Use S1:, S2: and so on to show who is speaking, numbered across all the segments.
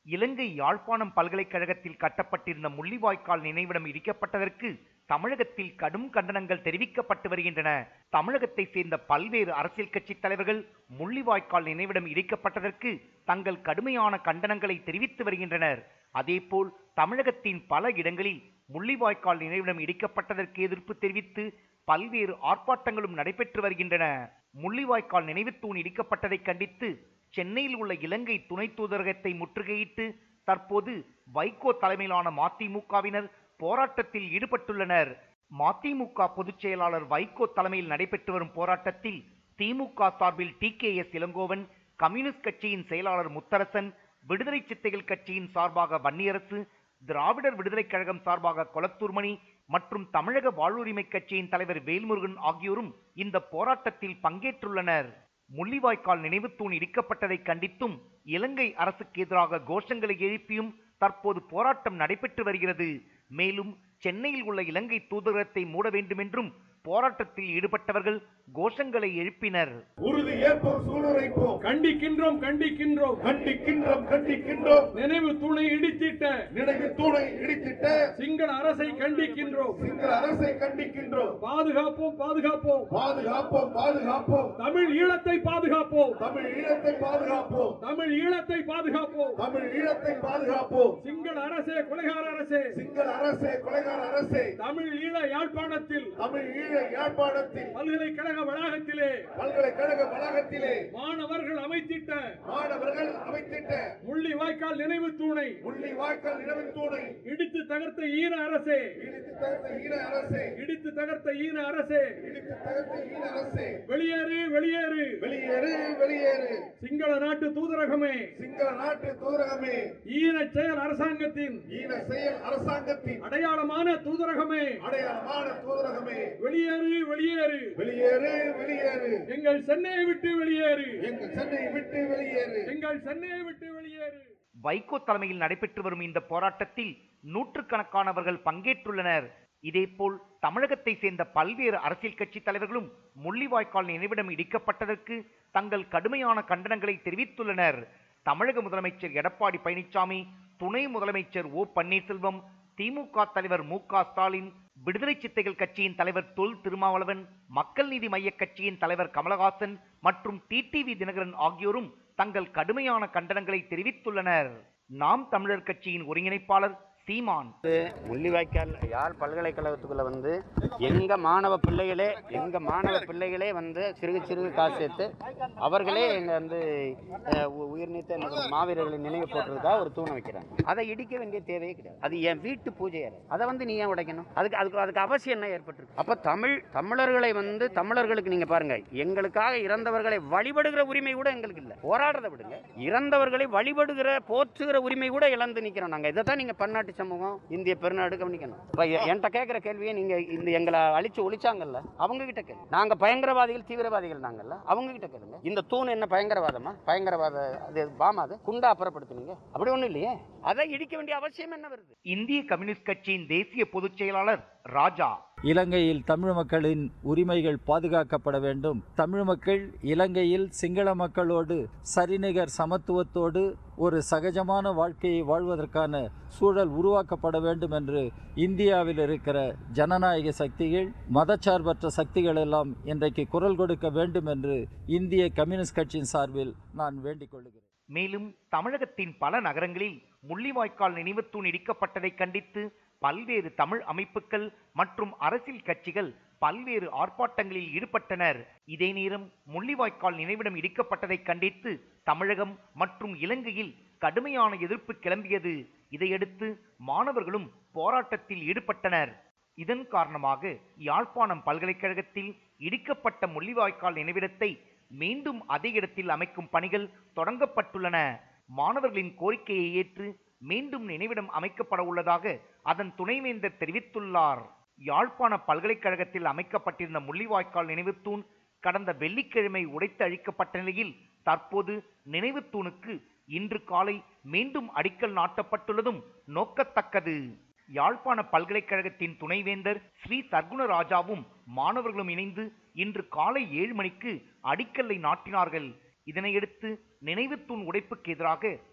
S1: இலங்கை யாழ்ப்பாணம் பல்கலைக்கழகத்தில் கட்டப்பட்டிருந்த முள்ளிவாய்க்கால் நினைவிடம் இடிக்கப்பட்டதற்கு தமிழகத்தில் கடும் கண்டனங்கள் தெரிவிக்கப்பட்டு வருகின்றன தமிழகத்தை சேர்ந்த பல்வேறு அரசியல் கட்சி தலைவர்கள் முள்ளிவாய்க்கால் நினைவிடம் இடிக்கப்பட்டதற்கு தங்கள் கடுமையான கண்டனங்களை தெரிவித்து வருகின்றனர் அதேபோல் தமிழகத்தின் பல இடங்களில் முள்ளிவாய்க்கால் நினைவிடம் இடிக்கப்பட்டதற்கு எதிர்ப்பு தெரிவித்து பல்வேறு ஆர்ப்பாட்டங்களும் நடைபெற்று வருகின்றன முள்ளிவாய்க்கால் நினைவு தூண் இடிக்கப்பட்டதை கண்டித்து சென்னையில் உள்ள இலங்கை துணை தூதரகத்தை முற்றுகையிட்டு தற்போது வைகோ தலைமையிலான மதிமுகவினர் போராட்டத்தில் ஈடுபட்டுள்ளனர் மதிமுக பொதுச் செயலாளர் வைகோ தலைமையில் நடைபெற்று வரும் போராட்டத்தில் திமுக சார்பில் T K S Elangovan communist கட்சியின் செயலாளர் முத்தரசன் விடுதலை சித்தைகள் கட்சியின் சார்பாக வன்னியரசு திராவிடர் விடுதலைக் கழகம் சார்பாக கொளத்தூர்மணி மற்றும் தமிழக வாழ்வுரிமை கட்சியின் தலைவர் வேல்முருகன் ஆகியோரும் இந்த போராட்டத்தில் பங்கேற்றுள்ளனர் முள்ளிவாய்க்கால் நினைவு தூண் இடிக்கப்பட்டதை கண்டித்தும் இலங்கை அரசுக்கு எதிராக கோஷங்களை எழுப்பியும் தற்போது போராட்டம் நடைபெற்று வருகிறது மேலும் சென்னையில் உள்ள இலங்கை தூதரகத்தை மூட வேண்டுமென்றும் போராட்டத்தில் ஈடுபட்டவர்கள் கோஷங்களை எழுப்பினர்
S2: உறுதி ஏற்போம் சூளுரைப்போம்
S3: கண்டிக்கின்றோம் கண்டிக்கின்றோம்
S2: கண்டிக்கின்றோம் கண்டிக்கின்றோம்
S3: நினைவு தூணை இடித்திட்ட
S2: நினைவு தூணை இடித்திட்ட
S3: சிங்கள அரசை கண்டிக்கின்றோம்
S2: சிங்கள அரசை கண்டிக்கின்றோம்
S3: பாதுகாப்போம் பாதுகாப்போம்
S2: பாதுகாப்போம் பாதுகாப்போம்
S3: தமிழ் ஈழத்தை பாதுகாப்போம்
S2: தமிழ் ஈழத்தை பாதுகாப்போம்
S3: தமிழ் ஈழத்தை பாதுகாப்போம்
S2: தமிழ் ஈழத்தை பாதுகாப்போம்
S3: சிங்கள அரசே கொலைகார அரசே
S2: சிங்கள அரசே கொலைகார அரசே
S3: தமிழ் ஈழ யாழ்ப்பாணத்தில்
S2: தமிழ் ஈழ யாழ்ப்பாணத்தில்
S3: பல்கலைக்கழக வளாகத்திலே
S2: பல்கலைக்கழக வளாகத்திலே
S3: மாணவர்கள் அமைத்திட்ட
S2: மாணவர்கள் அமைத்திட்ட
S3: முள்ளி வாய்க்கால் நினைவு தூணை
S2: முள்ளி வாய்க்கால் நினைவு தூணை
S3: இடித்து தகர்த்த ஈன அரசே
S2: இடித்து தகர்த்த ஈழ அரசே
S3: இடித்து தகர்த்த ஈன அரசே
S2: இடித்து தகர்த்த ஈழ அரசே
S3: வெளியேறு வெளியேறு
S2: வெளியேறு வெளியேறு
S3: சிங்கள நாட்டு தூதரகமே
S2: சிங்கள நாட்டு தூதரகமே
S3: ஈன செயல் அரசாங்கத்தின்
S2: ஈன செயல் அரசாங்கத்தின்
S3: அடையாளமான தூதரகமே
S2: அடையாளமான தூதரகமே
S3: வெளியேறு வெளியேறு
S2: வெளியேறு வெளியேறு
S3: எங்கள் சென்னையை விட்டு வெளியேறு
S2: எங்கள் சென்னை விட்டு வெளியேறு
S3: எங்கள் சென்னையை விட்டு வெளியேறு
S1: வைகோ தலைமையில் நடைபெற்று வரும் இந்த போராட்டத்தில் நூற்றுக்கணக்கானவர்கள் பங்கேற்றுள்ளனர் இதேபோல் தமிழகத்தை சேர்ந்த பல்வேறு அரசியல் கட்சி தலைவர்களும் முள்ளிவாய்க்கால் நினைவிடம் இடிக்கப்பட்டதற்கு தங்கள் கடுமையான கண்டனங்களை தெரிவித்துள்ளனர் தமிழக முதலமைச்சர் எடப்பாடி பழனிசாமி துணை முதலமைச்சர் ஓ பன்னீர்செல்வம் திமுக தலைவர் மு க ஸ்டாலின் விடுதலை சித்தைகள் கட்சியின் தலைவர் தொல் திருமாவளவன் மக்கள் நீதி மய்ய கட்சியின் தலைவர் கமலஹாசன் மற்றும் டிடிவி தினகரன் ஆகியோரும் தங்கள் கடுமையான கண்டனங்களை தெரிவித்துள்ளனர் நாம் தமிழர் கட்சியின் ஒருங்கிணைப்பாளர் சீமான்
S4: முள்ளிவாய்க்கால் யாழ் பல்கலைக்கழகத்துக்குள்ள வந்து எங்க மாணவ பிள்ளைகளே எங்க மாணவ பிள்ளைகளே வந்து சிறுக சிறுக காசு சேர்த்து அவர்களே எங்க வந்து அஹ், உ- உயிர்நீத்த என்னது மாவீரர்களின் நினைவு போட்டுறதுக்காக ஒரு தூணை வைக்கிறாங்க அதை இடிக்க வேண்டிய தேவையே கிடையாது அது என் வீட்டு பூஜை அறை அதை வந்து நீ ஏன் உடைக்கணும் அதுக்கு அதுக்கு அதுக்கு அவசியம் என்ன ஏற்பட்டிருக்கு அப்ப தமிழ் தமிழர்களை வந்து தமிழர்களுக்கு நீங்க பாருங்க எங்களுக்காக இறந்தவர்களை வழிபடுகிற உரிமை கூட எங்களுக்கு இல்லை போராடுறதை விடுங்க இறந்தவர்களை வழிபடுகிற போற்றுகிற உரிமை கூட இழந்து நிக்கிறோம் நாங்க இதை தான் நீங்க பன்னாட்டு சமூகம் இந்திய பெருநாடு கவனிக்கணும் இப்ப எ- என்கிட்ட கேட்கிற கேள்வியை நீங்க இந்த எங்களை அழிச்சு ஒழிச்சாங்கல்ல அவங்க கிட்ட கேள்வி நாங்க பயங்கரவாதிகள் தீவிரவாதிகள் நாங்கல்ல அவங்க கிட்ட கேளுங்க இந்த தூண் என்ன பயங்கரவாதமா பயங்கரவாத அது பாமா அது குண்டா அப்புறப்படுத்துனீங்க அப்படி ஒண்ணும் இல்லையே அதை இடிக்க வேண்டிய அவசியம் என்ன வருது
S1: இந்திய கம்யூனிஸ்ட் கட்சியின் தேசிய பொதுச் செயலாளர் ராஜா
S5: இலங்கையில் தமிழ் மக்களின் உரிமைகள் பாதுகாக்கப்பட வேண்டும் தமிழ் மக்கள் இலங்கையில் சிங்கள மக்களோடு சரிநிகர் சமத்துவத்தோடு ஒரு சகஜமான வாழ்க்கையை வாழ்வதற்கான சூழல் உருவாக்கப்பட வேண்டும் என்று இந்தியாவில் இருக்கிற ஜனநாயக சக்திகள் மதச்சார்பற்ற சக்திகள் எல்லாம் இன்றைக்கு குரல் கொடுக்க வேண்டும் என்று இந்திய கம்யூனிஸ்ட் கட்சியின் சார்பில் நான் வேண்டிக் கொள்கிறேன்
S1: மேலும் தமிழகத்தின் பல நகரங்களில் முள்ளிவாய்க்கால் நினைவு தூண் இடிக்கப்பட்டதை கண்டித்து பல்வேறு தமிழ் அமைப்புகள் மற்றும் அரசியல் கட்சிகள் பல்வேறு ஆர்ப்பாட்டங்களில் ஈடுபட்டனர் இதே நேரம் முள்ளிவாய்க்கால் நினைவிடம் இடிக்கப்பட்டதை கண்டித்து தமிழகம் மற்றும் இலங்கையில் கடுமையான எதிர்ப்பு கிளம்பியது இதையடுத்து மாணவர்களும் போராட்டத்தில் ஈடுபட்டனர் இதன் காரணமாக யாழ்ப்பாணம் பல்கலைக்கழகத்தில் இடிக்கப்பட்ட முள்ளிவாய்க்கால் நினைவிடத்தை மீண்டும் அதே இடத்தில் அமைக்கும் பணிகள் தொடங்கப்பட்டுள்ளன மாணவர்களின் கோரிக்கையை ஏற்று மீண்டும் நினைவிடம் அமைக்கப்பட உள்ளதாக அதன் துணைவேந்தர் தெரிவித்துள்ளார் யாழ்ப்பாண பல்கலைக்கழகத்தில் அமைக்கப்பட்டிருந்த முள்ளிவாய்க்கால் நினைவுத் தூண் கடந்த வெள்ளிக்கிழமை உடைத்து அழிக்கப்பட்ட நிலையில் தற்போது நினைவுத் தூணுக்கு இன்று காலை மீண்டும் அடிக்கல் நாட்டப்பட்டுள்ளதும் நோக்கத்தக்கது யாழ்ப்பாண பல்கலைக்கழகத்தின் துணைவேந்தர் ஸ்ரீ சர்க்குணராஜாவும் மாணவர்களும் இணைந்து இன்று காலை ஏழு மணிக்கு அடிக்கல்லை நாட்டினார்கள் இதனையடுத்து நினைவுத் தூண் உடைப்புக்கு எதிராக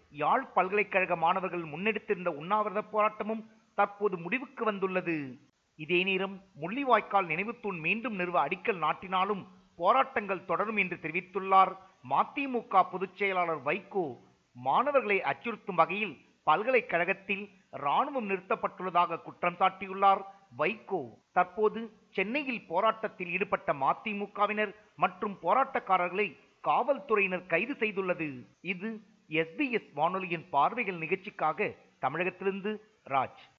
S1: யாழ் பல்கலைக்கழக மாணவர்கள் முன்னெடுத்திருந்த உண்ணாவிரத போராட்டமும் தற்போது முடிவுக்கு வந்துள்ளது இதே நேரம் முள்ளிவாய்க்கால் நினைவுத்தூண் மீண்டும் நிறுவ அடிக்கல் நாட்டினாலும் போராட்டங்கள் தொடரும் என்று தெரிவித்துள்ளார் மதிமுக பொதுச் செயலாளர் வைகோ மாணவர்களை அச்சுறுத்தும் வகையில் பல்கலைக்கழகத்தில் ராணுவம் நிறுத்தப்பட்டுள்ளதாக குற்றம் சாட்டியுள்ளார் வைகோ தற்போது சென்னையில் போராட்டத்தில் ஈடுபட்ட மதிமுகவினர் மற்றும் போராட்டக்காரர்களை காவல்துறையினர் கைது செய்துள்ளது இது எஸ்பிஎஸ் வானொலியின் பார்வைகள் நிகழ்ச்சிக்காக தமிழகத்திலிருந்து ராஜ்